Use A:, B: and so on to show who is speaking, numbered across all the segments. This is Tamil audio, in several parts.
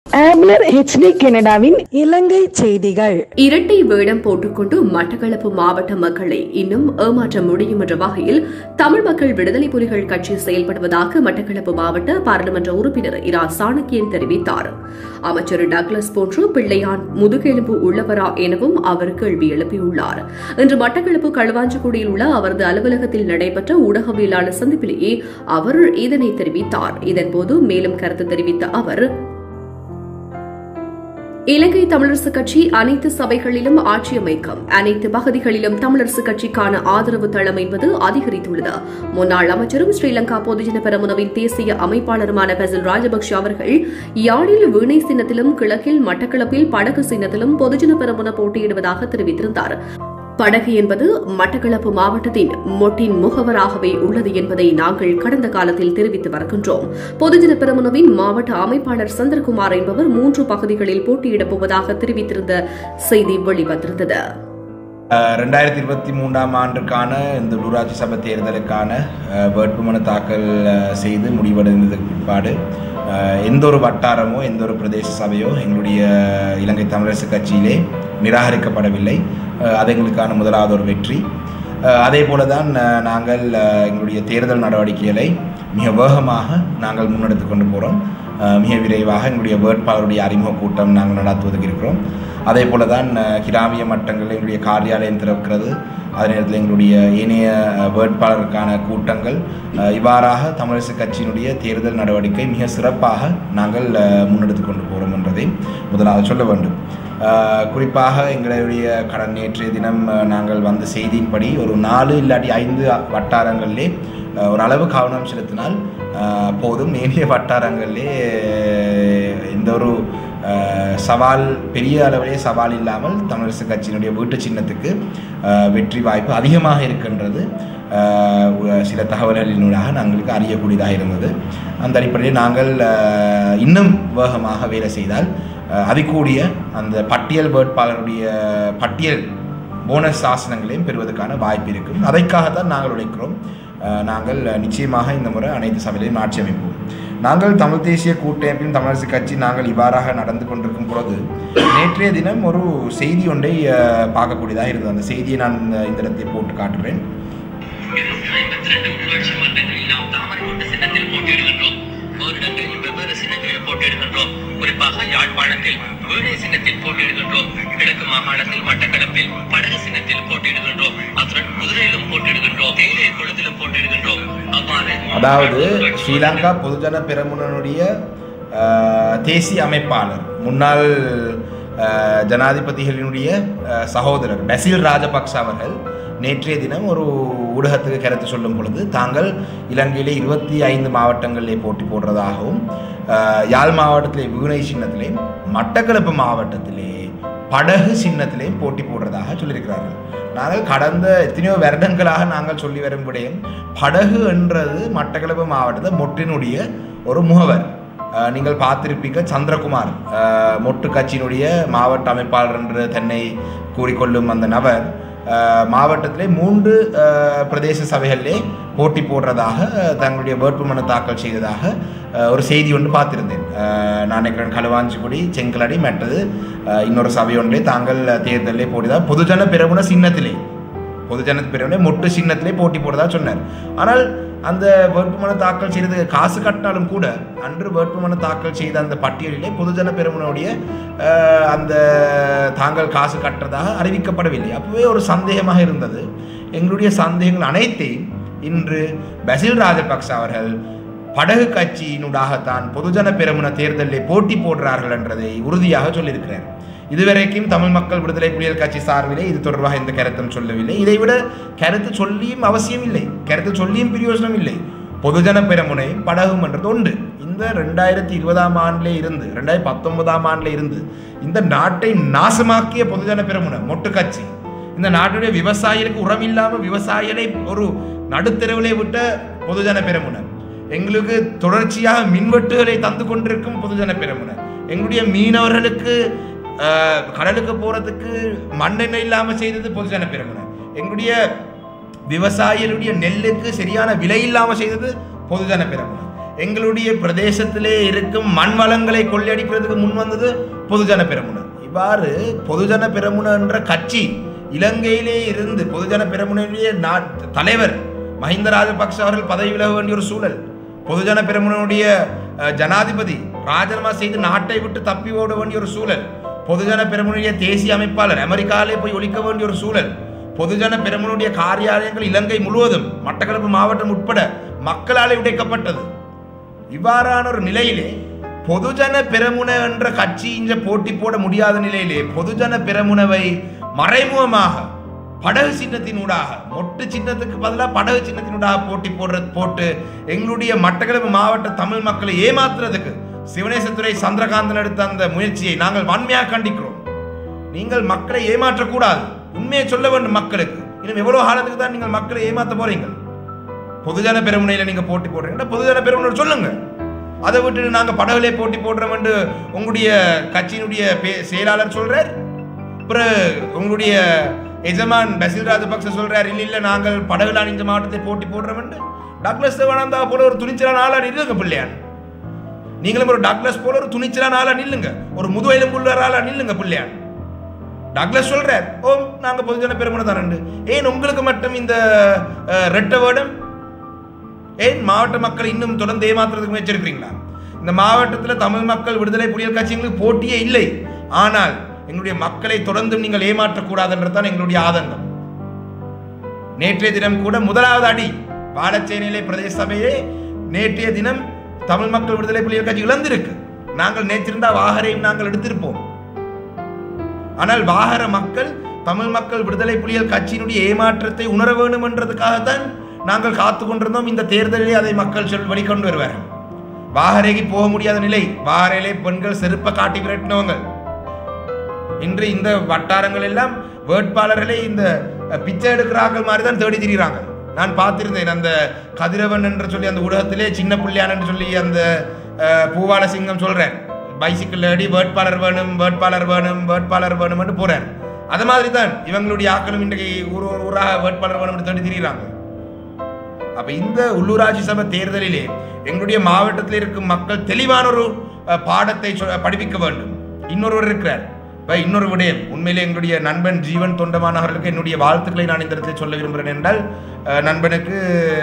A: ஆப்லர் ஹெச்டி கனடாவின்
B: இலங்கை செய்திகள்
C: இரட்டை வேடம் போட்டுக்கொண்டு மட்டக்களப்பு மாவட்ட மக்களை இன்னும் ஏமாற்ற முடியும் என்ற வகையில் தமிழ் மக்கள் விடுதலை புலிகள் கட்சி செயல்படுவதாக மட்டக்களப்பு மாவட்ட பாராளுமன்ற உறுப்பினர் இரா சாணக்கியன் தெரிவித்தார் அமைச்சர் டக்ளஸ் போன்று பிள்ளையான் முதுகெலும்பு உள்ளவரா எனவும் அவர் கேள்வி எழுப்பியுள்ளார் இன்று மட்டக்களப்பு களுவாஞ்சிக்குடியில் உள்ள அவரது அலுவலகத்தில் நடைபெற்ற ஊடகவியலாளர் சந்திப்பிலேயே அவர் இதனை தெரிவித்தார் இதன்போது மேலும் கருத்து தெரிவித்த அவர் இலங்கை தமிழரசுக் கட்சி அனைத்து சபைகளிலும் ஆட்சி அமைக்கும் அனைத்து பகுதிகளிலும் தமிழரசுக் கட்சிக்கான ஆதரவு தளம் என்பது அதிகரித்துள்ளது முன்னாள் அமைச்சரும் ஸ்ரீலங்கா பொதுஜன பெரமுனவின் தேசிய அமைப்பாளருமான பெசல் ராஜபக்ஷ அவர்கள் யாழில் வீணை சின்னத்திலும் கிழக்கில் மட்டக்களப்பில் படகு சின்னத்திலும் பொதுஜன பெரமுன போட்டியிடுவதாக தெரிவித்திருந்தார் படகு என்பது மட்டக்களப்பு மாவட்டத்தின் மொட்டின் முகவராகவே உள்ளது என்பதை நாங்கள் கடந்த காலத்தில் தெரிவித்து வருகின்றோம் பொதுஜன பெரமுனவின் மாவட்ட அமைப்பாளர் சந்திரகுமார் என்பவர் மூன்று பகுதிகளில் போட்டியிடப் போவதாக தெரிவித்திருந்த செய்தி வெளிவந்திருந்தது
D: அஹ் ரெண்டாயிரத்தி இருபத்தி மூன்றாம் ஆண்டுக்கான இந்த உள்ளூராட்சி சபை தேர்தலுக்கான அஹ், வேட்புமனு தாக்கல் அஹ், செய்து முடிவடைந்ததுக்கு பிற்பாடு அஹ், எந்த ஒரு வட்டாரமோ எந்த ஒரு பிரதேச சபையோ எங்களுடைய இலங்கை தமிழரசு கட்சியிலே நிராகரிக்கப்படவில்லை அஹ், அது எங்களுக்கான முதலாவது ஒரு வெற்றி அஹ், அதே போல தான் அஹ், நாங்கள் அஹ், எங்களுடைய தேர்தல் நடவடிக்கைகளை மிக வேகமாக நாங்கள் முன்னெடுத்து கொண்டு போகிறோம் மிக விரைவாக எங்களுடைய வேட்பாளருடைய அறிமுக கூட்டம் நாங்கள் நடத்துவதற்கு இருக்கிறோம் அதே போல தான் அஹ், கிராமிய மட்டங்களில் எங்களுடைய காரியாலயம் திறக்கிறது அதே நேரத்தில் எங்களுடைய ஏனைய அஹ், வேட்பாளருக்கான கூட்டங்கள் அஹ், இவ்வாறாக தமிழரசு கட்சியினுடைய தேர்தல் நடவடிக்கை மிக சிறப்பாக நாங்கள் அஹ், முன்னெடுத்து கொண்டு போகிறோம் என்பதை முதலாவது சொல்ல வேண்டும் அஹ், குறிப்பாக எங்களுடைய கடன் நேற்றைய தினம் அஹ், நாங்கள் வந்த செய்தியின்படி ஒரு நாலு இல்லாட்டி ஐந்து வட்டாரங்களிலே அஹ், ஒரு அளவு கவனம் செலுத்தினால் அஹ், போதும் ஏனைய வட்டாரங்களிலே அஹ், எந்த ஒரு அஹ், சவால் பெரிய அளவிலே சவால் இல்லாமல் தமிழரசு கட்சியினுடைய வீட்டு சின்னத்துக்கு அஹ், வெற்றி வாய்ப்பு அதிகமாக இருக்கின்றது அஹ், உ- சில தகவல்களினூடாக நாங்களுக்கு அறியக்கூடியதாக இருந்தது அந்த அடிப்படையில் நாங்கள் அஹ், இன்னும் வேகமாக வேலை செய்தால் அஹ், அதிகூடிய அந்த பட்டியல் வேட்பாளருடைய பட்டியல் போனஸ் ஆசனங்களையும் பெறுவதற்கான வாய்ப்பு இருக்கும் அதைக்காகத்தான் நாங்கள் உழைக்கிறோம் அஹ், நாங்கள் நிச்சயமாக இந்த முறை அனைத்து சபையிலையும் ஆட்சி அமைப்போம் நாங்கள் தமிழ் தேசிய கூட்டமைப்பின் தமிழரசு கட்சி நாங்கள் இவ்வாறாக நடந்து கொண்டிருக்கும் பொழுது நேற்றைய தினம் ஒரு செய்தி ஒன்றை அஹ், பார்க்கக்கூடியதாக இருந்தது அந்த செய்தியை நான் இந்த- இந்த இடத்தில் போட்டு காட்டுறேன்
E: இருநூற்றி ஐம்பத்தி ரெண்டு உள்ளாட்சி மன்றங்களில் நாம் தாமரை கொண்ட சின்னத்தில் போட்டியிடுகின்றோம் ஓரிடங்களில் வெவ்வேறு சின்னங்களில் போட்டியிடுகின்றோம் குறிப்பாக யாழ்ப்பாணத்தில் வீணை சின்னத்தில் போட்டியிடுகின்றோம் கிழக்கு மாகாணத்தில் மட்டக்களப்பில் படகு சின்னத்தில் போட்டியிடுகின்றோம் அத்துடன் குதிரையிலும் போட்டியிடுகின்றோம் தேயிலை குளத்திலும் போட்டியிடுகின்றோம் அவ்வாறு
D: அதாவது ஸ்ரீலங்கா பொதுஜன பெரமுனனுடைய அஹ், தேசிய அமைப்பாளர் முன்னாள் அஹ், ஜனாதிபதிகளினுடைய அஹ், சகோதரர் பசில் ராஜபக்ச அவர்கள் நேற்றைய தினம் ஒரு ஊடகத்துக்கு கருத்து சொல்லும் பொழுது தாங்கள் இலங்கையிலே இருபத்தி ஐந்து மாவட்டங்களிலே போட்டி போடுறதாகவும் அஹ், யாழ் மாவட்டத்திலே வீணை சின்னத்திலே மட்டக்களப்பு மாவட்டத்திலே படகு சின்னத்திலேயும் போட்டி போடுறதாக சொல்லியிருக்கிறார்கள் நாங்கள் கடந்த எத்தனையோ வருடங்களாக நாங்கள் சொல்லி வரும் விடயம் படகு என்றது மட்டக்களப்பு மாவட்டத்தில் மொட்டினுடைய ஒரு முகவர் அஹ், நீங்கள் பார்த்திருப்பீங்க சந்திரகுமார் அஹ், மொட்டு கட்சியினுடைய மாவட்ட அமைப்பாளர் என்று தன்னை கூறிக்கொள்ளும் அந்த நபர் அஹ், மாவட்டத்திலே மூன்று அஹ், பிரதேச சபைகளிலே போட்டி போடுறதாக அஹ், தங்களுடைய வேட்புமனு தாக்கல் செய்ததாக அஹ், ஒரு செய்தி ஒன்று பார்த்திருந்தேன் அஹ், நான் நினைக்கிறேன் களுவாஞ்சிக்குடி செங்கலடி மற்றது அஹ், இன்னொரு சபை ஒன்றை தாங்கள் தேர்தலிலே போட்டிதான் பொதுஜன பெருமுன சின்னத்திலே பொதுஜன பிரிவினை மொட்டு சின்னத்திலே போட்டி போடுறதா சொன்னார் ஆனால் அந்த வேட்புமனு தாக்கல் செய்தது காசு கட்டினாலும் கூட அன்று வேட்புமனு தாக்கல் செய்த அந்த பட்டியலிலே பொதுஜன பெருமனுடைய அஹ், அந்த தாங்கள் காசு கட்டுறதாக அறிவிக்கப்படவில்லை அப்பவே ஒரு சந்தேகமாக இருந்தது எங்களுடைய சந்தேகங்கள் அனைத்தையும் இன்று பசில் ராஜபக்ச அவர்கள் படகு கட்சியினூடாகத்தான் பொதுஜன பெருமுன தேர்தலில் போட்டி போடுறார்கள் என்றதை உறுதியாக சொல்லியிருக்கிறார் இதுவரைக்கும் தமிழ் மக்கள் விடுதலை புலிகள் கட்சி சார்பிலே இது தொடர்பாக எந்த கருத்தும் சொல்லவில்லை இதைவிட கருத்து சொல்லியும் அவசியம் இல்லை கருத்து சொல்லியும் பிரயோஜனம் இல்லை பொதுஜன பெருமுனை படகும் என்றது உண்டு இந்த ரெண்டாயிரத்தி இருபதாம் ஆண்டிலே இருந்து ரெண்டாயிரத்தி பத்தொன்பதாம் ஆண்டிலே இருந்து இந்த நாட்டை நாசமாக்கிய பொதுஜன பெருமுனை மொட்டு கட்சி இந்த நாட்டுடைய விவசாயிகளுக்கு உரம் இல்லாமல் விவசாயிகளை ஒரு நடுத்தெருவிலே விட்ட பொதுஜன பெருமுனை எங்களுக்கு தொடர்ச்சியாக மின்வெட்டுகளை தந்து கொண்டிருக்கும் பொதுஜன பெருமுனை எங்களுடைய மீனவர்களுக்கு ஆஹ், கடலுக்கு போறதுக்கு மண்ணெண்ணெய் இல்லாமல் செய்தது பொதுஜன பெருமுனை எங்களுடைய விவசாயிகளுடைய நெல்லுக்கு சரியான விலை இல்லாமல் செய்தது பொதுஜன பெருமுனை எங்களுடைய பிரதேசத்திலே இருக்கும் மண் வளங்களை கொள்ளையடிக்கிறதுக்கு முன் வந்தது பொதுஜன பெரமுன இவ்வாறு பொதுஜன பெரமுன என்ற கட்சி இலங்கையிலே இருந்து பொதுஜன பெரமுனையிலேயே நா- தலைவர் மஹிந்த ராஜபக்ஷ அவர்கள் பதவி விலக வேண்டிய ஒரு சூழல் பொதுஜன பெரமுனுடைய அஹ், ஜனாதிபதி ராஜினாமா செய்து நாட்டை விட்டு தப்பி ஓட வேண்டிய ஒரு சூழல் பொதுஜன பெரமுனுடைய தேசிய அமைப்பாளர் அமெரிக்காவிலே போய் ஒழிக்க வேண்டிய ஒரு சூழல் பொதுஜன பெரமுனுடைய காரியாலயங்கள் இலங்கை முழுவதும் மட்டக்களப்பு மாவட்டம் உட்பட மக்களாலே உடைக்கப்பட்டது இவ்வாறான ஒரு நிலையிலே பொதுஜன பெரமுன என்ற கட்சி இங்க போட்டி போட முடியாத நிலையிலே பொதுஜன பெரமுனவை மறைமுகமாக படகு சின்னத்தினூடாக மொட்டு சின்னத்துக்கு பதிலாக படகு சின்னத்தினூடாக போட்டி போடுறது போட்டு எங்களுடைய மட்டக்களப்பு மாவட்ட தமிழ் மக்களை ஏமாத்துறதுக்கு சிவனேசத்துறை சந்திரகாந்தன் எடுத்த அந்த முயற்சியை நாங்கள் வன்மையாக கண்டிக்கிறோம் நீங்கள் மக்களை ஏமாற்றக்கூடாது உண்மையை சொல்ல வேண்டும் மக்களுக்கு இன்னும் எவ்வளவு காலத்துக்கு தான் நீங்கள் மக்களை ஏமாத்த போறீங்க பொதுஜன பெருமுனையில் நீங்க போட்டி போடுறீங்கன்னா பொதுஜன பெருமுனை சொல்லுங்க அதை விட்டுட்டு நாங்க படகுலே போட்டி போடுறோம் என்று உங்களுடைய கட்சியினுடைய பே- செயலாளர் சொல்றார் அப்புறம் உங்களுடைய எஜமான் பசில் ராஜபக்ச சொல்றார் இல்ல இல்ல நாங்கள் படகுலான் இந்த மாவட்டத்தை போட்டி போடுறோம் என்று டாக்லஸ் தேவானந்தா போல ஒரு துணிச்சலான ஆளா நில்லுங்க பிள்ளையான் நீங்களும் ஒரு டாக்லஸ் போல ஒரு துணிச்சலான ஆளா நில்லுங்க ஒரு முதுவெலும்புள்ள ஆளா நில்லுங்க பிள்ளையான் டாக்லஸ் சொல்றார் ஓம் நாங்க பொதுஜன பெருமனை தரண்டு ஏன் உங்களுக்கு மட்டும் இந்த அஹ், ரெட்ட வேர்டம் ஏன் மாவட்ட மக்கள் இன்னும் தொடர்ந்து ஏமாத்துறதுக்கு முயற்சி இருக்கிறீங்களா இந்த மாவட்டத்தில் தமிழ் மக்கள் விடுதலை புலிகள் கட்சிகளுக்கு போட்டியே இல்லை ஆனால் எங்களுடைய மக்களை தொடர்ந்தும் நீங்கள் ஏமாற்றக்கூடாதுன்றது தான் எங்களுடைய ஆதங்கம் நேற்றைய தினம் கூட முதலாவது அடி வாழச்சேனையிலே பிரதேச சபையே நேற்றைய தினம் தமிழ் மக்கள் விடுதலை புலிகள் கட்சி இழந்திருக்கு நாங்கள் நேற்றிருந்தா வாகரையும் நாங்கள் எடுத்திருப்போம் ஆனால் வாகர மக்கள் தமிழ் மக்கள் விடுதலை புலிகள் கட்சியினுடைய ஏமாற்றத்தை உணர வேண்டும் என்றதுக்காகத்தான் நாங்கள் காத்து கொண்டிருந்தோம் இந்த தேர்தலிலே அதை மக்கள் சொல் வெளிக்கொண்டு வருவார்கள் வாகரைக்கு போக முடியாத நிலை வாகரையிலே பெண்கள் செருப்பை காட்டி விரட்டினவங்க இன்று இந்த வட்டாரங்கள் எல்லாம் வேட்பாளர்களை இந்த அஹ், பிச்சை எடுக்கிறார்கள் மாதிரி தான் தேடி திரிகிறாங்க நான் பார்த்திருந்தேன் அந்த கதிரவன் என்று சொல்லி அந்த ஊடகத்திலே சின்ன பிள்ளையான் என்று சொல்லி அந்த அஹ், பூவால சிங்கம் சொல்றேன் பைசிக்கிள் ஏடி வேட்பாளர் வேணும் வேட்பாளர் வேணும் வேட்பாளர் வேணும் என்று போறார் அது மாதிரி தான் இவங்களுடைய ஆக்களும் இன்றைக்கு ஊர் ஊர் ஊராக வேட்பாளர் வேணும் என்று தேடி திரிகிறாங்க அப்ப இந்த உள்ளூராட்சி சபை தேர்தலிலே எங்களுடைய மாவட்டத்தில் இருக்கும் மக்கள் தெளிவான ஒரு அஹ், பாடத்தை சொ- படிப்பிக்க வேண்டும் இன்னொருவர் இருக்கிறார் இப்ப இன்னொரு விடயம் உண்மையிலே எங்களுடைய நண்பன் ஜீவன் தொண்டமானவர்களுக்கு என்னுடைய வாழ்த்துக்களை நான் இந்த இடத்தில் சொல்ல விரும்புகிறேன் என்றால் அஹ், நண்பனுக்கு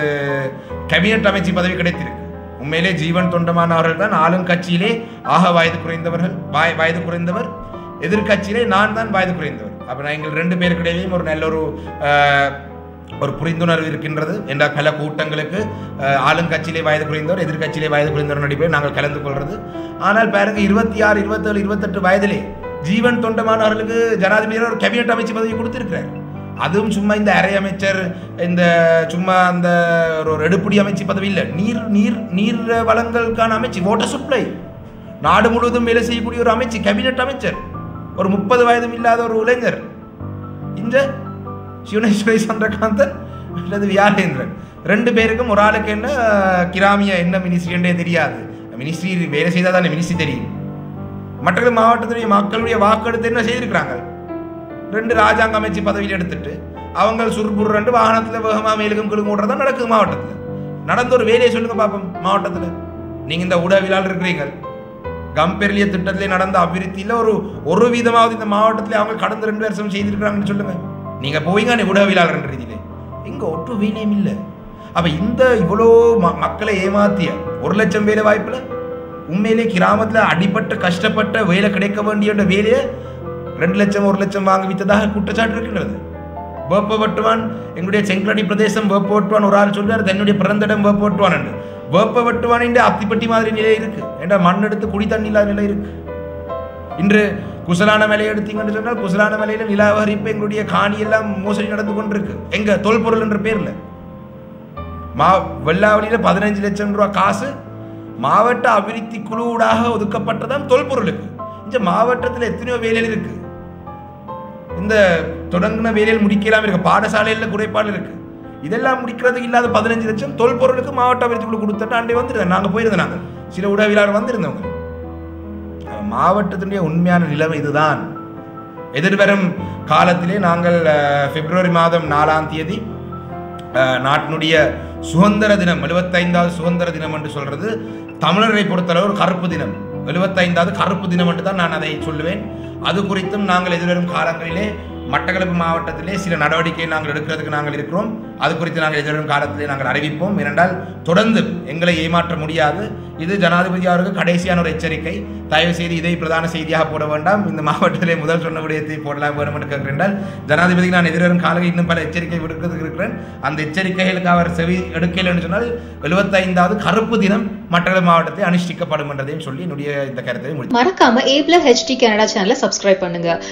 D: கேபினட் அமைச்சு பதவி கிடைத்திருக்கு உண்மையிலே ஜீவன் தொண்டமானவர்கள் தான் ஆளும் கட்சியிலே ஆக வயது குறைந்தவர்கள் வாய் வயது குறைந்தவர் எதிர்க்கட்சியிலே நான் தான் வயது குறைந்தவர் அப்ப நான் எங்கள் ரெண்டு பேருக்கிடையிலையும் ஒரு நல்ல ஒரு அஹ், ஒரு புரிந்துணர்வு இருக்கின்றது என்ற பல கூட்டங்களுக்கு அஹ், ஆளுங்கட்சியிலே வயது குறைந்தவர் எதிர்க்கட்சியிலே வயது குறைந்தவர் நடிப்பை நாங்கள் கலந்து கொள்றது ஆனால் பாருங்க இருபத்தி ஆறு இருபத்தேழு இருபத்தெட்டு வயதிலே ஜீவன் தொண்டமானவர்களுக்கு ஜனாதிபதியார் ஒரு கேபினட் அமைச்சு பதவி கொடுத்திருக்கிறார் அதுவும் சும்மா இந்த அரை அமைச்சர் இந்த சும்மா அந்த ஒரு ஒரு எடுப்புடி அமைச்சு பதவி இல்லை நீர் நீர் நீர் வளங்களுக்கான அமைச்சு வாட்டர் சப்ளை நாடு முழுவதும் வேலை செய்யக்கூடிய ஒரு அமைச்சு கேபினட் அமைச்சர் ஒரு முப்பது வயதும் இல்லாத ஒரு இளைஞர் இந்த சிவனேஸ்வரி சந்திரகாந்தன் அல்லது வியாழேந்திரன் ரெண்டு பேருக்கும் ஒரு ஆளுக்கு என்ன கிராமிய என்ன மினிஸ்ட்ரின்றே தெரியாது மினிஸ்ட்ரி வேலை செய்தால் தானே மினிஸ்ட்ரி தெரியும் மற்ற மாவட்டத்துடைய மக்களுடைய வாக்கெடுத்து என்ன செய்திருக்கிறாங்க ரெண்டு ராஜாங்க அமைச்சு பதவியில் எடுத்துட்டு அவங்க சுறுபுறு ரெண்டு வாகனத்தில் வேகமாக மேலுக்கும் கிழங்கு ஓடுறதா நடக்குது மாவட்டத்தில் நடந்த ஒரு வேலையை சொல்லுங்க பார்ப்போம் மாவட்டத்தில் நீங்கள் இந்த உடவிலால் இருக்கிறீங்க கம்பெர்லிய திட்டத்திலே நடந்த அபிவிருத்தியில் ஒரு ஒரு வீதமாவது இந்த மாவட்டத்தில் அவங்க கடந்த ரெண்டு வருஷம் செய்திருக்கிறாங்கன்னு சொல்லுங்க நீங்கள் போவீங்க நீ உடவிலாளர் ரீதியிலே இங்கே ஒட்டு வேலையும் இல்லை அப்போ இந்த இவ்வளோ ம மக்களை ஏமாத்திய ஒரு லட்சம் வேலை வாய்ப்பில் உண்மையிலே கிராமத்தில் அடிபட்ட கஷ்டப்பட்ட வேலை கிடைக்க வேண்டிய அந்த வேலையை ரெண்டு லட்சம் ஒரு லட்சம் வாங்கி வித்ததாக குற்றச்சாட்டு இருக்கின்றது வேப்பவட்டுவான் எங்களுடைய செங்கலடி பிரதேசம் வேப்பவட்டுவான் ஒரு ஆள் சொல்றார் தன்னுடைய பிறந்த இடம் வேப்பவட்டுவான் என்று வேப்பவட்டுவான் அத்திப்பட்டி மாதிரி நிலை இருக்கு என்ற மண் எடுத்து குடி தண்ணி இல்லாத நிலை இருக்கு இன்று குசலான மலையை எடுத்தீங்கன்னு சொன்னால் குசலான மலையில நிலாவரிப்பு எங்களுடைய காணி எல்லாம் மோசடி நடந்து கொண்டிருக்கு எங்க தொல்பொருள் என்ற பேர்ல மா வெள்ளாவளியில பதினஞ்சு லட்சம் ரூபா காசு மாவட்ட அபிவிருத்தி குழுவூடாக ஒதுக்கப்பட்டதான் தொல்பொருளுக்கு இந்த மாவட்டத்தில் எத்தனையோ வேலைகள் இருக்கு இந்த தொடங்கின வேலையில் முடிக்கலாம் இருக்கு பாடசாலையில் குறைபாடு இருக்கு இதெல்லாம் முடிக்கிறதுக்கு இல்லாத பதினஞ்சு லட்சம் தொல்பொருளுக்கு மாவட்ட அபிவிருத்தி குழு கொடுத்துட்டு அண்டே வந்துருந்தேன் நாங்கள் போயிருந்தோம் நாங்கள் சில உடவியலாளர் வந்திருந்தவங்க அஹ் மாவட்டத்தினுடைய உண்மையான நிலைமை இதுதான் எதிர்வரும் காலத்திலே நாங்கள் அஹ், பிப்ரவரி மாதம் நாலாம் தேதி அஹ், நாட்டினுடைய சுதந்திர தினம் எழுபத்தைந்தாவது சுதந்திர தினம் என்று சொல்றது தமிழரை பொறுத்தளவு ஒரு கருப்பு தினம் எழுபத்தைந்தாவது கருப்பு தினம் என்று தான் நான் அதை சொல்லுவேன் அது குறித்தும் நாங்கள் எதிர்வரும் காலங்களிலே மட்டக்களப்பு மாவட்டத்திலே சில நடவடிக்கையை நாங்கள் எடுக்கிறதுக்கு நாங்கள் இருக்கிறோம் அது குறித்து நாங்கள் எதிர்வரும் காலத்திலே நாங்கள் அறிவிப்போம் ஏனென்றால் தொடர்ந்து எங்களை ஏமாற்ற முடியாது இது ஜனாதிபதி அவருக்கு கடைசியான ஒரு எச்சரிக்கை தயவு செய்து இதை பிரதான செய்தியாக போட வேண்டாம் இந்த மாவட்டத்திலே முதல் சொன்ன விடயத்தை போடலாம் வேணும் என்று கேட்கிறேன் ஜனாதிபதிக்கு நான் எதிர்வரும் காலையில் இன்னும் பல எச்சரிக்கை விடுக்கிறதுக்கு இருக்கிறேன் அந்த எச்சரிக்கைகளுக்கு அவர் செவி எடுக்கலை என்று சொன்னால் எழுபத்தைந்தாவது கருப்பு தினம் மட்டக்களப்பு மாவட்டத்தில் அனுஷ்டிக்கப்படும் என்றதையும் சொல்லி என்னுடைய இந்த கருத்தை முடித்து
B: மறக்காம ஏப்ல ஹெச்டி கனடா சேனலை சப்ஸ்கிரைப் பண்ணுங்க